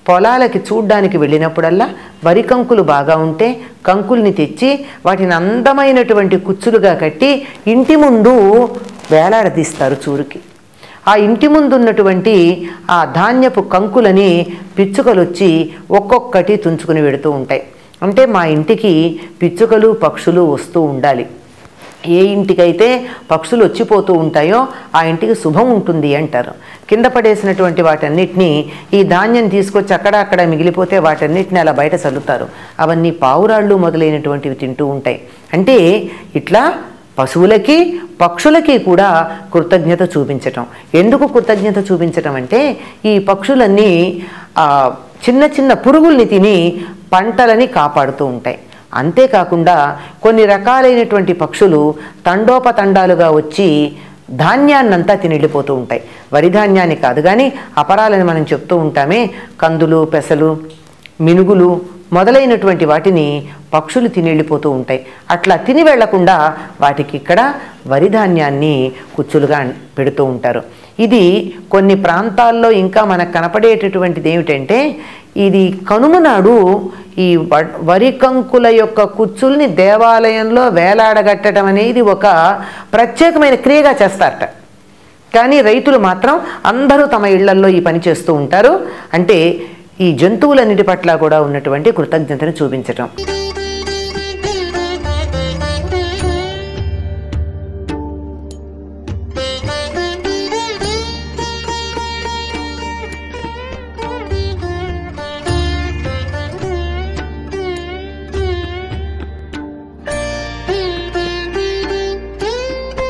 పొలాలకి చూడ్డానికి వెళ్ళినప్పుడల్లా వరి కంకులు బాగా ఉంటే కంకుల్ని తెచ్చి వాటిని అందమైనటువంటి కుచ్చులుగా కట్టి ఇంటి ముందు వేలాడదీస్తారు చూరుకి ఆ ఇంటి ముందు ఉన్నటువంటి ఆ ధాన్యపు కంకులని పిచ్చుకలు వచ్చి ఒక్కొక్కటి తుంచుకుని వెడుతూ ఉంటాయి అంటే మా ఇంటికి పిచ్చుకలు పక్షులు వస్తూ ఉండాలి ఏ ఇంటికైతే పక్షులు వచ్చిపోతూ ఉంటాయో ఆ ఇంటికి శుభం ఉంటుంది అంటారు కింద పడేసినటువంటి వాటన్నిటినీ ఈ ధాన్యం తీసుకొచ్చి అక్కడ అక్కడ మిగిలిపోతే వాటన్నిటిని అలా బయట చల్లుతారు అవన్నీ పావురాళ్ళు మొదలైనటువంటివి తింటూ ఉంటాయి అంటే ఇట్లా పశువులకి పక్షులకి కూడా కృతజ్ఞత చూపించటం ఎందుకు కృతజ్ఞత చూపించటం అంటే ఈ పక్షులన్నీ ఆ, చిన్న చిన్న పురుగుల్ని తిని పంటలని కాపాడుతూ ఉంటాయి అంతేకాకుండా కొన్ని రకాలైనటువంటి పక్షులు తండోపతండాలుగా వచ్చి ధాన్యాన్నంతా తిని వెళ్ళిపోతూ ఉంటాయి వరి ధాన్యాన్ని కాదు కానీ అపరాలని మనం చెప్తూ ఉంటామే కందులు పెసలు మినుగులు మొదలైనటువంటి వాటిని పక్షులు తిని వెళ్ళిపోతూ ఉంటాయి అట్లా తిని వెళ్లకుండా వాటికి ఇక్కడ వరి ధాన్యాన్ని కుచ్చులుగా పెడుతూ ఉంటారు ఇది కొన్ని ప్రాంతాల్లో ఇంకా మనకు కనపడేటటువంటిది ఏమిటంటే ఇది కనుమ నాడు ఈ వ- వరి కంకుల యొక్క కుచ్చుల్ని దేవాలయంలో వేలాడగట్టడం అనేది ఒక ప్రత్యేకమైన క్రియగా చేస్తారట కానీ రైతులు మాత్రం అందరూ తమ ఇళ్లల్లో ఈ పని చేస్తూ ఉంటారు అంటే ఈ జంతువులన్నిటి పట్ల కూడా ఉన్నటువంటి కృతజ్ఞతను చూపించటం